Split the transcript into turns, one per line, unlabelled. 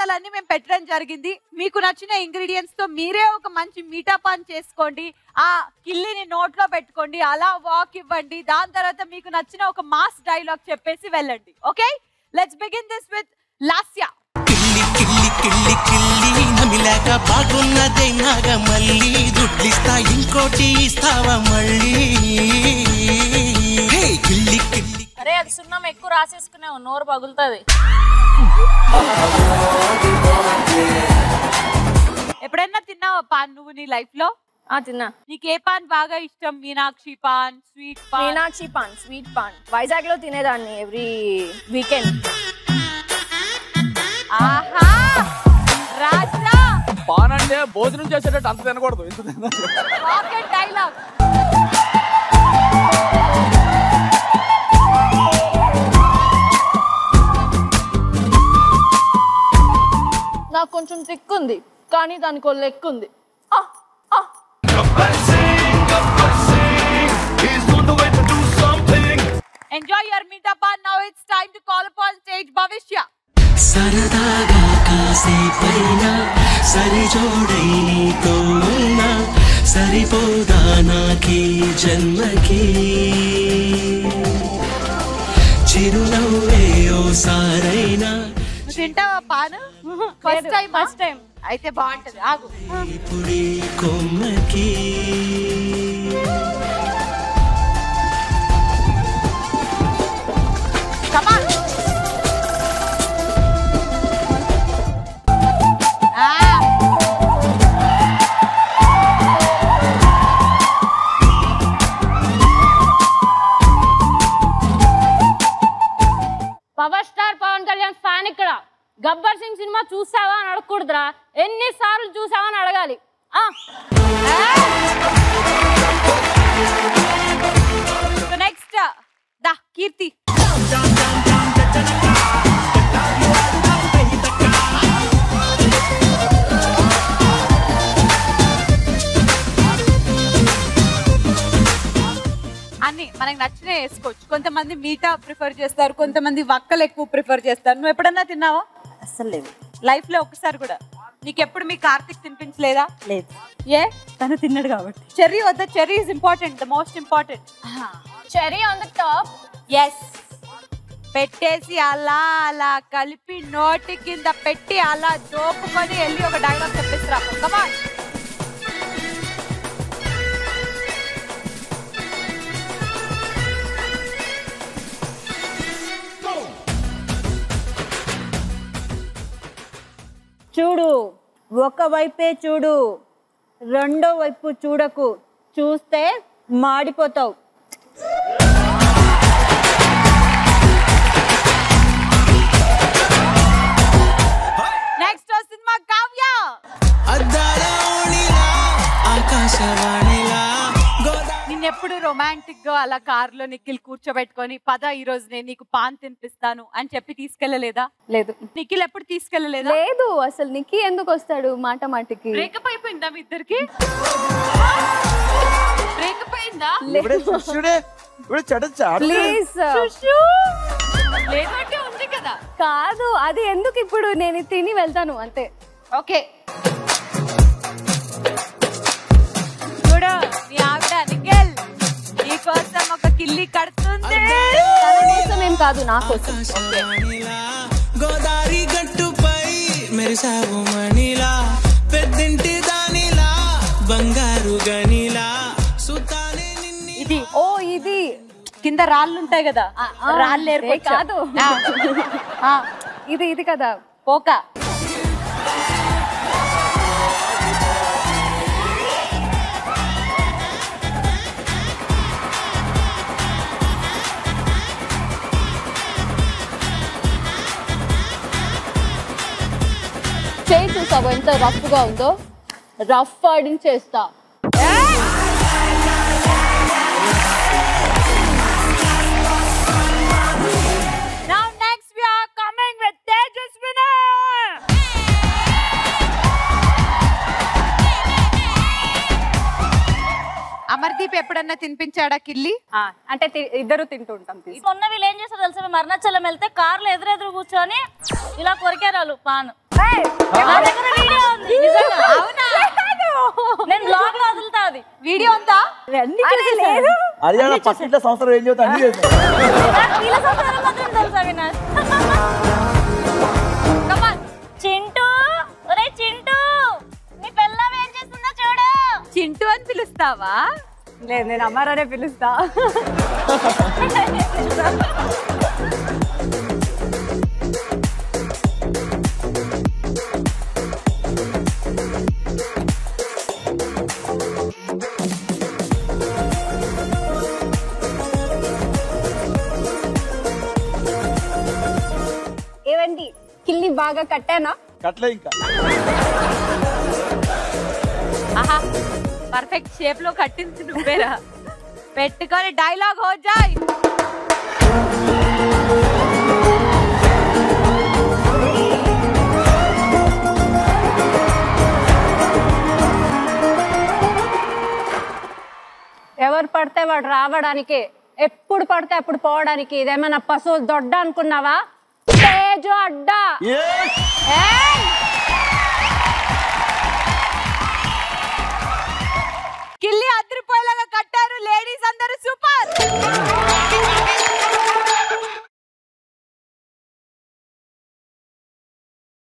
మసాలాలన్నీ మేము పెట్టడం జరిగింది మీకు నచ్చిన ఇంగ్రీడియంట్స్ తో మీరే ఒక మంచి మీటా పాన్ చేసుకోండి ఆ కిల్లిని నోట్లో పెట్టుకోండి అలా వాక్ ఇవ్వండి దాని తర్వాత మీకు నచ్చిన ఒక మాస్ డైలాగ్ చెప్పేసి వెళ్ళండి okay let's begin this with Lasya
కిల్లి కిల్లి కిల్లి కిల్లి నమిలాక బాగున్నదే నాగ మళ్ళీ దుడ్లిస్తా ఇంకోటి ఇస్తావా మళ్ళీ హే, కిల్లి కిల్లి
అరే అది సున్నం ఎక్కువ రాసేసుకున్నావు నోరు పగులుతుంది
ఎప్పుడైనా తిన్నావా పాన్ నువ్వు నీ లైఫ్ లో
ఆ తిన్నా
నీకు ఏ పాన్ బాగా ఇష్టం మీనాక్షి పాన్ స్వీట్ పాన్
మీనాక్షి పాన్ స్వీట్ పాన్ వైజాగ్ లో తినేదాన్ని ఎవ్రీ వీకెండ్
ఆహా రాజా
పాన్ అంటే భోజనం చేసేటట్టు అంత తినకూడదు ఇంత తినాలి.
పాకెట్ డైలాగ్
నాకు కొంచెం థిక్ ఉంది కానీ దానికి ఒక లెక్క ఉంది ఆ, ఆ.
Enjoy your meetha paan now it's time to call upon stage Bhavishya
సరదాగా కాసేపైనా సరిజోడై నీతో ఉన్నా సరిపోదా నాకీ జన్మకి చిరునవ్వే ఓసారైనా
నువ్వు తింటావా paan first time first time అయితే బాగుంటది ఆగు
ఇప్పుడే కొమ్మకి
come on
power star Pawan Kalyan fan ఇక్కడ గబ్బర్ సింగ్ సినిమా చూసావా అని అడగకూడదురా ఎన్నిసార్లు చూసావా అని అడగాలి ఆ
నెక్స్ట్ దా కీర్తి అన్ని మనకి నచ్చిన వేసుకోవచ్చు కొంతమంది మీటా ప్రిఫర్ చేస్తారు కొంతమంది వక్కలు ఎక్కువ ప్రిఫర్ చేస్తారు నువ్వు ఎప్పుడన్నా తిన్నావా
అస్సలు లేదు
లైఫ్ లో ఒకసారి కూడా నీకు ఎప్పుడు మీ కార్తిక్ తినిపించలేదా
లేదు
ఏ
తను తిన్నాడు కాబట్టి
చెర్రీ వద్ద cherry is important the most important
cherry on the top
ఎస్ పెట్టేసి అలా అలా కలిపి నోటి కింద పెట్టి అలా దోపుకొని వెళ్ళి ఒక డైలాగ్ చెప్పేసి కమా
చూడు ఒక వైపే చూడు రెండో వైపు చూడకు చూస్తే మాడిపోతావు
నెక్స్ట్ వస్తుంది మా కావ్య
అద్దాల ఓణిలా ఆకాశవాణిలా గోదా
నిన్నెప్పుడు రొమాంటిక్ గా అలా కార్ లో నిఖిల్ కూర్చోబెట్టుకొని పద ఈ రోజు నేను నీకు పాన్ తినిపిస్తాను అని చెప్పి తీసుకెళ్ళలేదా
లేదు
నిఖిల్ ఎప్పుడు తీసుకెళ్ళలేదా
లేదు అసలు నికి ఎందుకు వస్తాడు మాట మాటికి
బ్రేకప్ అయిపోయిందా మీ ఇద్దరికి బ్రేకప్ అయిందా
ఇప్పుడే శిష్యుడే ఇప్పుడు చెడ చాడు
ప్లీజ్
లేదంటే ఉంది కదా
కాదు అది ఎందుకు ఇప్పుడు నేను తిని వెళ్తాను అంతే
ఓకే చూడు మీ ఆవిడ నిఖిల్ నీ కోసం ఒక కిల్లి కడుతుంది
తన కోసం ఏం కాదు నా కోసం
ఆకాశవాణిలా గోదారి గట్టుపై మెరిసావు మణిలా పెద్దింటి దానిలా బంగారు గనిలా సుతానే నిన్ని
ఇది
ఓ ఇది
కింద రాళ్ళు ఉంటాయి కదా
ఆ, ఆ,
రాళ్ళు
ఏ
ఏర్పరచా.
కాదు.
ఆ, ఆ,
ఇది ఇది కదా
పోక
చేయి చూసావు ఎంత రఫ్ గా ఉందో రఫ్ ఆడించేస్తా
Now next we are coming with Tejas winner. Amardeep ఎప్పుడన్నా తినిపించాడా కిల్లి
అంటే తి- ఇద్దరు తింటుంటాం తీసి
మొన్న వీళ్ళు ఏం చేస్తారు తెలుసా మేము అరుణాచలం వెళ్తే కార్లో ఎదురెదురు కూర్చొని ఇలా కొరికారు వాళ్ళు పాన్
ఏయ్,
నా దగ్గర వీడియో ఉంది నిజంగా.
అవునా
నేను బ్లాగ్ లో వదులుతా అది
వీడియో ఉందా
అరే లేదు
అది పక్కింట్లో సంవత్సరం ఏం చేస్తా అన్ని చేస్తాను
నాకు వీళ్ళ సంసారం మాత్రం తెలుసా వినాష్
Come on.
చింటూ ఒరే చింటూ నీ పిల్లం ఏం చేస్తుందో చూడు
చింటూ అని పిలుస్తావా
లేదు నేను అమ్మారనే పిలుస్తా ఏవండి కిల్లి బాగా కట్టానా
కట్లే ఇంకా
ఆహా పర్ఫెక్ట్ షేప్ లో కట్టింది నువ్వేరా పెట్టుకొని డైలాగ్ హో జాయ్
ఎవరు పడితే వాడు రావడానికి ఎప్పుడు పడితే అప్పుడు పోవడానికి ఇదేమైనా పశువులు దొడ్డ అనుకున్నావా తేజు అడ్డా
ఏ
ఏయ్!